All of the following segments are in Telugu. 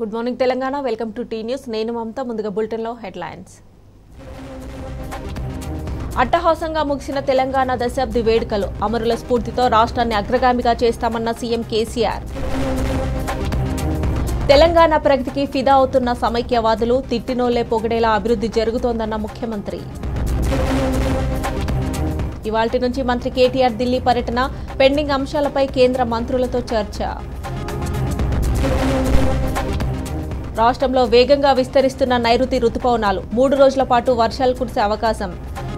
good morning Telangana welcome to T News నేను మమత ముందుగా బులెటిన్లో హెడ్లైన్స్ అట్టహాసంగా ముగిసిన తెలంగాణ దశాబ్ది వేడుకలు అమరుల స్ఫూర్తితో రాష్ట్రాన్ని అగ్రగామిగా చేస్తామన్న సీఎం కేసీఆర్ తెలంగాణ ప్రగతికి ఫిదా అవుతున్న సమైక్యవాదులు తిట్టినోళ్లే పొగిడేలా అభివృద్ధి జరుగుతోందన్న ముఖ్యమంత్రి ఇవాల్టి నుంచి మంత్రి కేటీఆర్ ఢిల్లీ పర్యటన పెండింగ్ అంశాలపై కేంద్ర మంత్రులతో చర్చ రాష్ట్రంలో వేగంగా విస్తరిస్తున్న నైరుతి రుతుపవనాలు మూడు రోజుల పాటు వర్షాలు కురిసే అవకాశం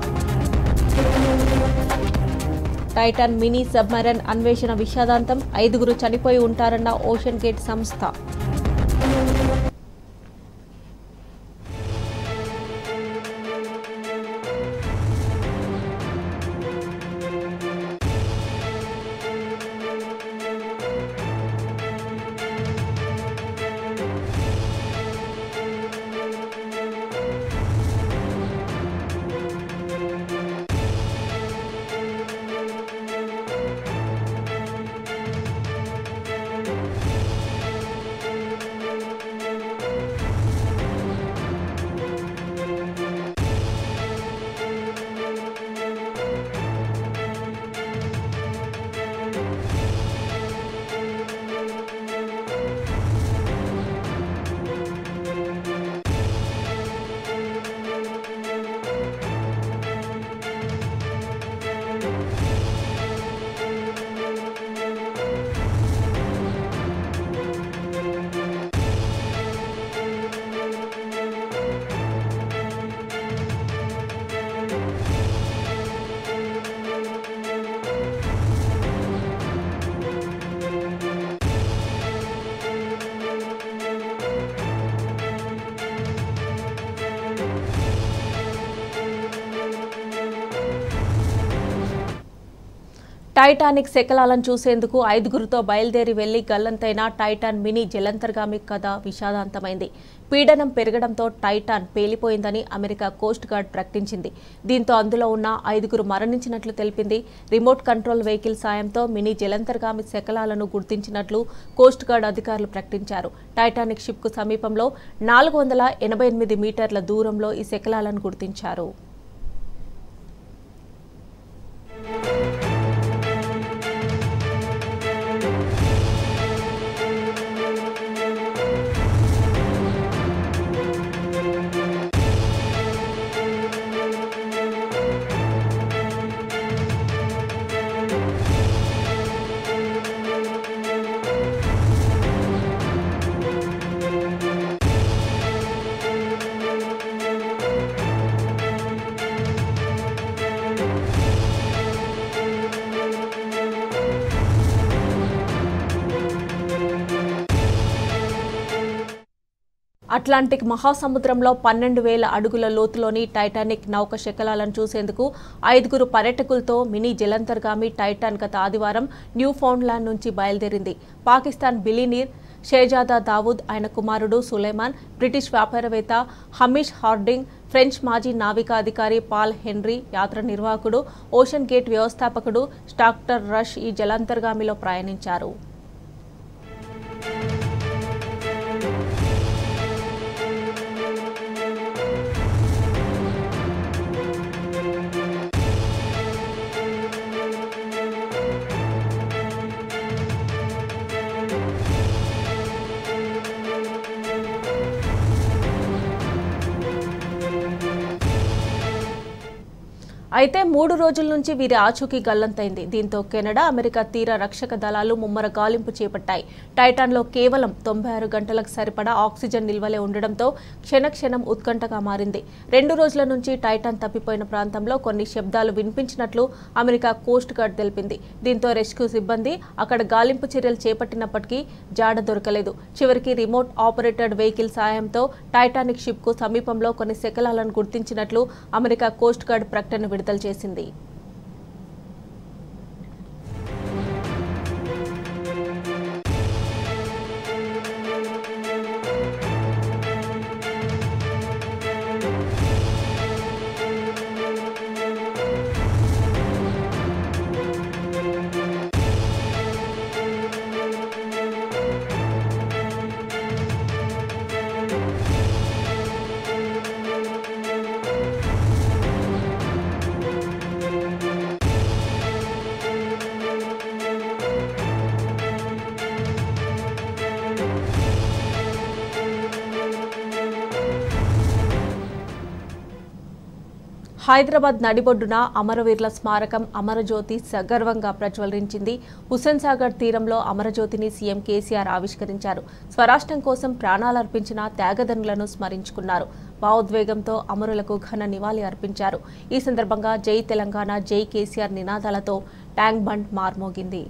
టైటాన్ మినీ సబ్మరైన్ అన్వేషణ విషాదాంతం ఐదుగురు చనిపోయి ఉంటారన్న ఓషన్ గేట్ సంస్థ టైటానిక్ శకలాలను చూసేందుకు ఐదుగురితో బయలుదేరి వెళ్లి గల్లంతైన టైటాన్ మినీ జలంతర్గామి కథ విషాదాంతమైంది పీడనం పెరగడంతో టైటాన్ పేలిపోయిందని అమెరికా కోస్ట్ గార్డ్ ప్రకటించింది దీంతో అందులో ఉన్న ఐదుగురు మరణించినట్లు తెలిపింది రిమోట్ కంట్రోల్ వెహికల్ సాయంతో మినీ జలంతర్గామి శకలాలను గుర్తించినట్లు కోస్ట్ గార్డ్ అధికారులు ప్రకటించారు టైటానిక్ షిప్ కు సమీపంలో నాలుగు వందల ఎనభై ఎనిమిది మీటర్ల దూరంలో ఈ శకలాలను గుర్తించారు అట్లాంటిక్ మహాసముద్రంలో పన్నెండు వేల అడుగుల లోతులోని టైటానిక్ నౌక శకలాలను చూసేందుకు ఐదుగురు పర్యటకులతో మినీ జలంతర్గామి టైటాన్ గత ఆదివారం న్యూ ఫౌండ్లాండ్ నుంచి బయలుదేరింది పాకిస్తాన్ బిలీనీర్ షేజాదా దావూద్ ఆయన కుమారుడు సులేమాన్ బ్రిటిష్ వ్యాపారవేత్త హమీష్ హార్డింగ్ ఫ్రెంచ్ మాజీ నావికా అధికారి పాల్ హెన్రీ యాత్ర నిర్వాహకుడు ఓషన్ గేట్ వ్యవస్థాపకుడు డాక్టర్ రష్ ఈ జలాంతర్గామిలో ప్రయాణించారు అయితే మూడు రోజుల నుంచి వీరి ఆచూకీ గల్లంతైంది దీంతో కెనడా అమెరికా తీర రక్షక దళాలు ముమ్మర గాలింపు చేపట్టాయి టైటాన్లో కేవలం తొంభై ఆరు గంటలకు సరిపడా ఆక్సిజన్ నిల్వలే ఉండడంతో క్షణక్షణం ఉత్కంఠగా మారింది రెండు రోజుల నుంచి టైటాన్ తప్పిపోయిన ప్రాంతంలో కొన్ని శబ్దాలు వినిపించినట్లు అమెరికా కోస్ట్ గార్డ్ తెలిపింది దీంతో రెస్క్యూ సిబ్బంది అక్కడ గాలింపు చర్యలు చేపట్టినప్పటికీ జాడ దొరకలేదు చివరికి రిమోట్ ఆపరేటెడ్ వెహికల్ సాయంతో టైటానిక్ షిప్ కు సమీపంలో కొన్ని శకలాలను గుర్తించినట్లు అమెరికా కోస్ట్ గార్డ్ ప్రకటన విడుదల చేసింది హైదరాబాద్ నడిబొడ్డున అమరవీరుల స్మారకం అమరజ్యోతి సగర్వంగా ప్రజ్వలించింది హుస్సేన్ సాగర్ తీరంలో అమరజ్యోతిని సీఎం కేసీఆర్ ఆవిష్కరించారు స్వరాష్ట్రం కోసం ప్రాణాలర్పించిన త్యాగదనులను స్మరించుకున్నారు భావోద్వేగంతో అమరులకు ఘన నివాళి అర్పించారు ఈ సందర్భంగా జై తెలంగాణ జై కేసీఆర్ నినాదాలతో ట్యాంక్ బండ్ మార్మోగింది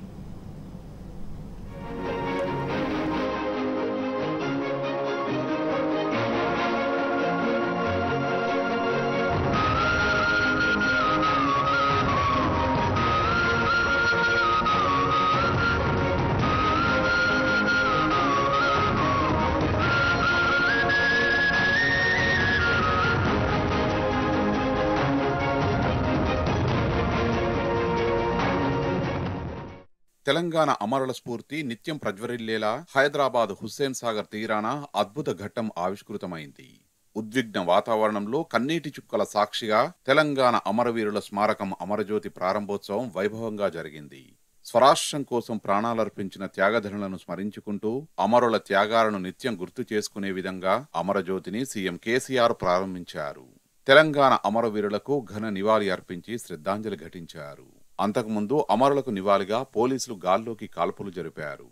తెలంగాణ అమరుల స్ఫూర్తి నిత్యం ప్రజ్వరిల్లేలా హైదరాబాద్ హుస్సేన్ సాగర్ తీరాన అద్భుత ఘట్టం ఆవిష్కృతమైంది ఉద్విగ్న వాతావరణంలో కన్నీటి చుక్కల సాక్షిగా తెలంగాణ అమరవీరుల స్మారకం అమరజ్యోతి ప్రారంభోత్సవం వైభవంగా జరిగింది స్వరాష్ట్రం కోసం ప్రాణాలర్పించిన త్యాగధనులను స్మరించుకుంటూ అమరుల త్యాగాలను నిత్యం గుర్తు చేసుకునే విధంగా అమరజ్యోతిని సీఎం కేసీఆర్ ప్రారంభించారు తెలంగాణ అమరవీరులకు ఘన నివాళి అర్పించి శ్రద్ధాంజలి ఘటించారు అంతకుముందు అమరులకు నివాళిగా పోలీసులు గాల్లోకి కాల్పులు జరిపారు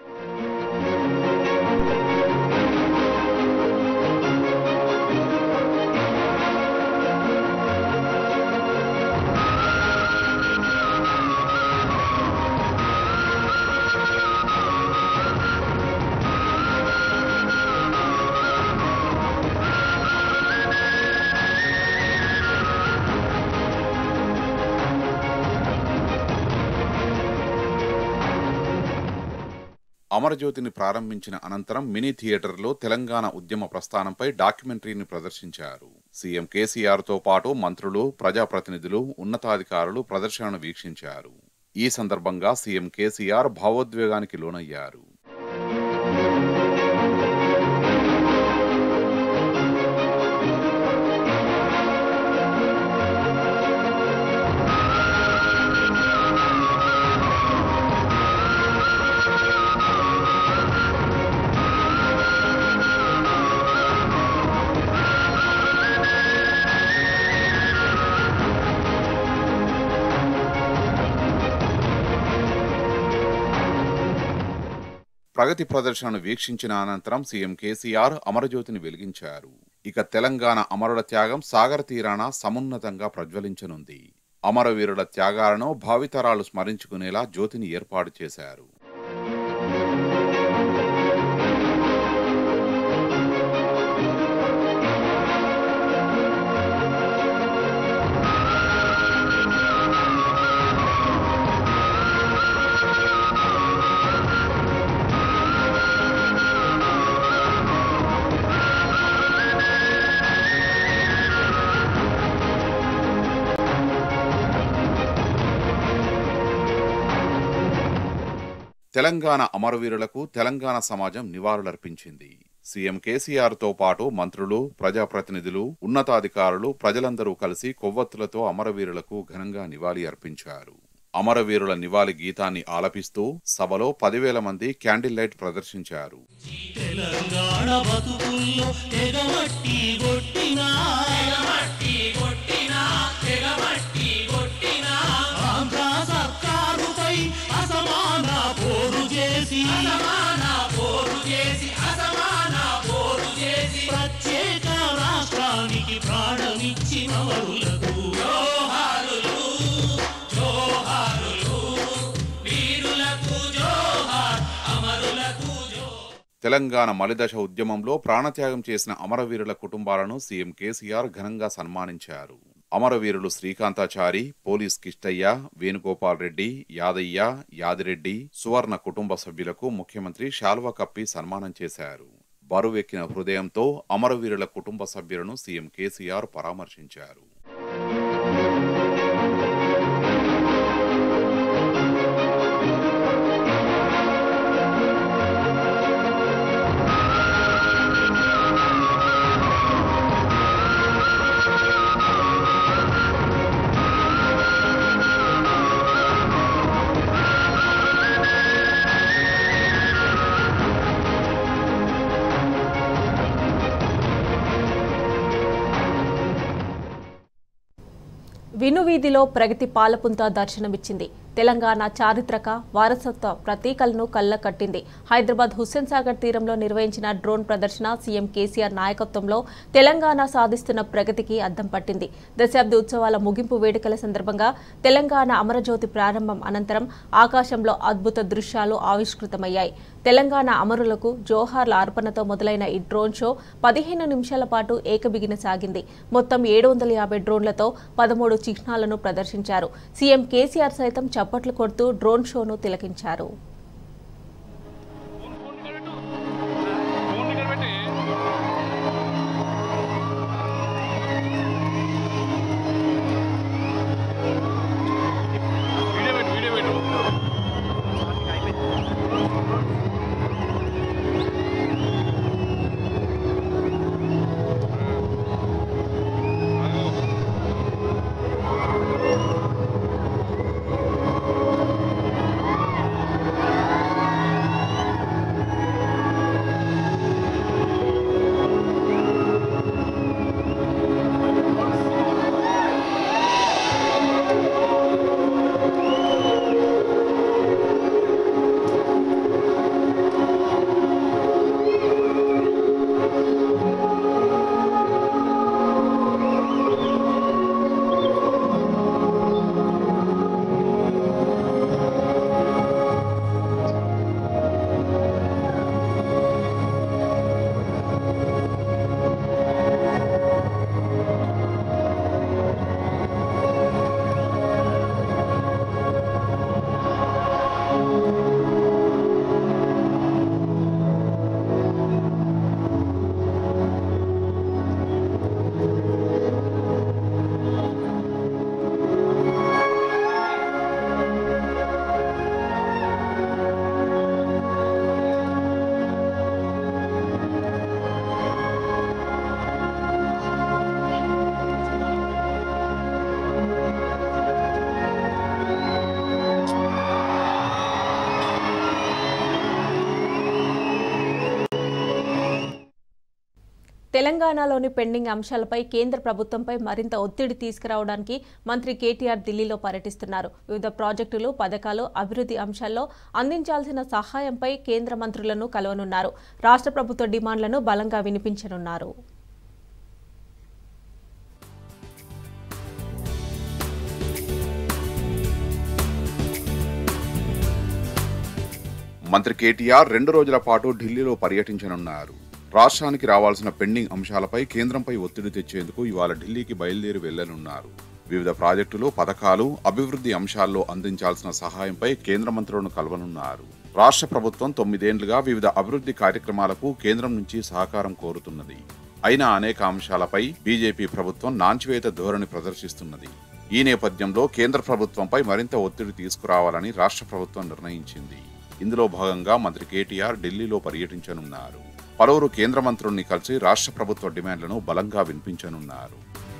అమరజ్యోతిని ప్రారంభించిన అనంతరం మినీ థియేటర్లో తెలంగాణ ఉద్యమ ప్రస్థానంపై డాక్యుమెంటరీని ప్రదర్శించారు సీఎం కేసీఆర్ తో పాటు మంత్రులు ప్రజాప్రతినిధులు ఉన్నతాధికారులు ప్రదర్శనను వీక్షించారు ఈ సందర్భంగా సీఎం కేసీఆర్ భావోద్వేగానికి లోనయ్యారు ప్రగతి ప్రదర్శనను వీక్షించిన అనంతరం సీఎం కేసీఆర్ అమరజ్యోతిని వెలిగించారు ఇక తెలంగాణ అమరుల త్యాగం సాగర తీరాన సమున్నతంగా ప్రజ్వలించనుంది అమరవీరుల త్యాగాలను భావితరాలు స్మరించుకునేలా జ్యోతిని ఏర్పాటు చేశారు తెలంగాణ అమరవీరులకు తెలంగాణ సమాజం నివాళులర్పించింది సీఎం కేసీఆర్ తో పాటు మంత్రులు ప్రజాప్రతినిధులు ఉన్నతాధికారులు ప్రజలందరూ కలిసి కొవ్వొత్తులతో అమరవీరులకు ఘనంగా నివాళి అర్పించారు అమరవీరుల నివాళి గీతాన్ని ఆలపిస్తూ సభలో పదివేల మంది క్యాండిల్ లైట్ ప్రదర్శించారు తెలంగాణ బతుకుల్లో తెగమట్టి కొట్టినా తెగమట్టి కొట్టినా తెగమట్టి కొట్టినా ఆంధ్ర సర్కారుపై అసమాన పోరు చేసి అసమాన పోరు చేసి అసమాన పోరు చేసి ప్రత్యేక రాష్ట్రానికి ప్రాణమిచ్చిన వరులకు జోహారులు జోహారులు వీరులకు జోహార్ అమరులకు జోహార్ తెలంగాణ మలిదశ ఉద్యమంలో ప్రాణత్యాగం చేసిన అమరవీరుల కుటుంబాలను సీఎం కేసీఆర్ ఘనంగా సన్మానించారు అమరవీరులు శ్రీకాంతాచారి పోలీస్ కిష్టయ్య వేణుగోపాల్ రెడ్డి యాదయ్య యాదిరెడ్డి సువర్ణ కుటుంబ సభ్యులకు ముఖ్యమంత్రి శాల్వా కప్పి సన్మానం చేశారు బరువెక్కిన హృదయంతో అమరవీరుల కుటుంబ సభ్యులను సీఎం కేసీఆర్ పరామర్శించారు వినువీధిలో ప్రగతి పాలపుంత దర్శనమిచ్చింది తెలంగాణ చారిత్రక వారసత్వ ప్రతీకలను కళ్ళకట్టింది హైదరాబాద్ హుస్సేన్ సాగర్ తీరంలో నిర్వహించిన డ్రోన్ ప్రదర్శన సీఎం కేసీఆర్ నాయకత్వంలో తెలంగాణ సాధిస్తున్న ప్రగతికి అద్దం పట్టింది దశాబ్ది ఉత్సవాల ముగింపు వేడుకల సందర్భంగా తెలంగాణ అమరజ్యోతి ప్రారంభం అనంతరం ఆకాశంలో అద్భుత దృశ్యాలు ఆవిష్కృతమయ్యాయి తెలంగాణ అమరులకు జోహార్ల అర్పణతో మొదలైన ఈ డ్రోన్ షో పదిహేను నిమిషాల పాటు ఏకబిగిన సాగింది మొత్తం ఏడు వందల యాభై డ్రోన్లతో పదమూడు చిహ్నాలను ప్రదర్శించారు సీఎం కేసీఆర్ సైతం చప్పట్లు కొడుతూ డ్రోన్ షోను తిలకించారు తెలంగాణలోని పెండింగ్ అంశాలపై కేంద్ర ప్రభుత్వంపై మరింత ఒత్తిడి తీసుకురావడానికి మంత్రి కేటీఆర్ ఢిల్లీలో పర్యటిస్తున్నారు వివిధ ప్రాజెక్టులు పథకాలు అభివృద్ధి అంశాల్లో అందించాల్సిన సహాయంపై కేంద్ర మంత్రులను కలవనున్నారు రాష్ట్ర ప్రభుత్వ డిమాండ్లను బలంగా వినిపించనున్నారు మంత్రి కేటీఆర్ రెండు రోజుల పాటు ఢిల్లీలో పర్యటించనున్నారు రాష్ట్రానికి రావాల్సిన పెండింగ్ అంశాలపై కేంద్రంపై ఒత్తిడి తెచ్చేందుకు ఇవాళ ఢిల్లీకి బయలుదేరి వెళ్లనున్నారు వివిధ ప్రాజెక్టులు పథకాలు అభివృద్ధి అంశాల్లో అందించాల్సిన సహాయంపై కేంద్ర మంత్రులను కలవనున్నారు రాష్ట్ర ప్రభుత్వం తొమ్మిదేండ్లుగా వివిధ అభివృద్ధి కార్యక్రమాలకు కేంద్రం నుంచి సహకారం కోరుతున్నది అయినా అనేక అంశాలపై బీజేపీ ప్రభుత్వం నాంచివేత ధోరణి ప్రదర్శిస్తున్నది ఈ నేపథ్యంలో కేంద్ర ప్రభుత్వంపై మరింత ఒత్తిడి తీసుకురావాలని రాష్ట్ర ప్రభుత్వం నిర్ణయించింది ఇందులో భాగంగా మంత్రి కేటీఆర్ ఢిల్లీలో పర్యటించనున్నారు పలువురు కేంద్ర మంత్రుల్ని కలిసి రాష్ట్ర ప్రభుత్వ డిమాండ్లను బలంగా వినిపించనున్నారు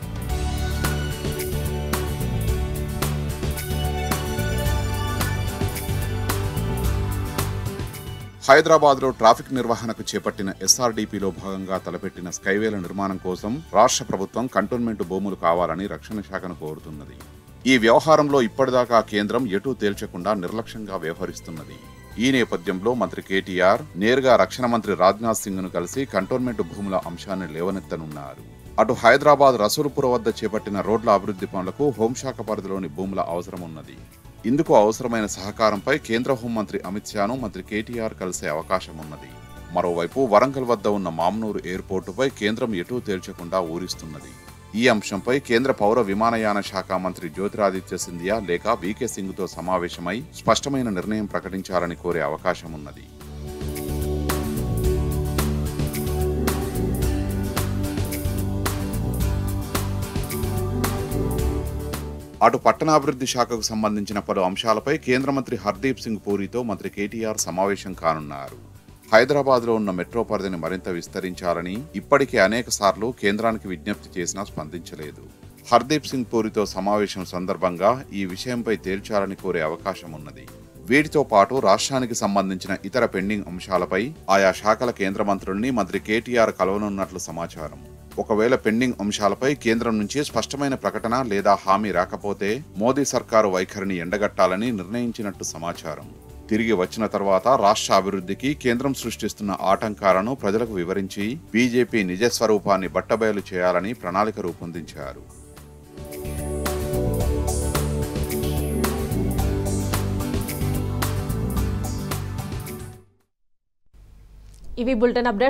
హైదరాబాద్ లో ట్రాఫిక్ నిర్వహణకు చేపట్టిన ఎస్ఆర్డీపీలో భాగంగా తలపెట్టిన స్కైవేల నిర్మాణం కోసం రాష్ట్ర ప్రభుత్వం కంటోన్మెంట్ భూములు కావాలని రక్షణ శాఖను కోరుతున్నది ఈ వ్యవహారంలో ఇప్పటిదాకా కేంద్రం ఎటూ తేల్చకుండా నిర్లక్ష్యంగా వ్యవహరిస్తున్నది ఈ నేపథ్యంలో మంత్రి కేటీఆర్ నేరుగా రక్షణ మంత్రి రాజ్నాథ్ సింగ్ ను కలిసి కంటోన్మెంట్ భూముల అంశాన్ని లేవనెత్తనున్నారు అటు హైదరాబాద్ రసూలుపుర వద్ద చేపట్టిన రోడ్ల అభివృద్ధి పనులకు హోంశాఖ పరిధిలోని భూముల అవసరం ఉన్నది ఇందుకు అవసరమైన సహకారంపై కేంద్ర హోంమంత్రి అమిత్ షాను మంత్రి కేటీఆర్ కలిసే అవకాశం ఉన్నది మరోవైపు వరంగల్ వద్ద ఉన్న మామ్నూరు ఎయిర్పోర్టుపై కేంద్రం ఎటూ తేల్చకుండా ఊరిస్తున్నది ఈ అంశంపై కేంద్ర పౌర విమానయాన శాఖ మంత్రి జ్యోతిరాదిత్య సింధియా లేక వీకే సింగ్తో సమావేశమై స్పష్టమైన నిర్ణయం ప్రకటించాలని కోరే అవకాశం ఉన్నది అటు పట్టణాభివృద్ధి శాఖకు సంబంధించిన పలు అంశాలపై కేంద్ర మంత్రి హర్దీప్ సింగ్ పూరితో మంత్రి కేటీఆర్ సమావేశం కానున్నారు హైదరాబాద్లో ఉన్న మెట్రో పరిధిని మరింత విస్తరించాలని ఇప్పటికే అనేక సార్లు కేంద్రానికి విజ్ఞప్తి చేసినా స్పందించలేదు హర్దీప్ సింగ్ పూరితో సమావేశం సందర్భంగా ఈ విషయంపై తేల్చాలని కోరే అవకాశం ఉన్నది వీటితో పాటు రాష్ట్రానికి సంబంధించిన ఇతర పెండింగ్ అంశాలపై ఆయా శాఖల కేంద్ర మంత్రుల్ని మంత్రి కేటీఆర్ కలవనున్నట్లు సమాచారం ఒకవేళ పెండింగ్ అంశాలపై కేంద్రం నుంచి స్పష్టమైన ప్రకటన లేదా హామీ రాకపోతే మోదీ సర్కారు వైఖరిని ఎండగట్టాలని నిర్ణయించినట్టు సమాచారం తిరిగి వచ్చిన తర్వాత రాష్ట్ర అభివృద్ధికి కేంద్రం సృష్టిస్తున్న ఆటంకాలను ప్రజలకు వివరించి బీజేపీ నిజస్వరూపాన్ని బట్టబయలు చేయాలని ప్రణాళిక రూపొందించారు ఇవి బులెటిన్ అప్డేట్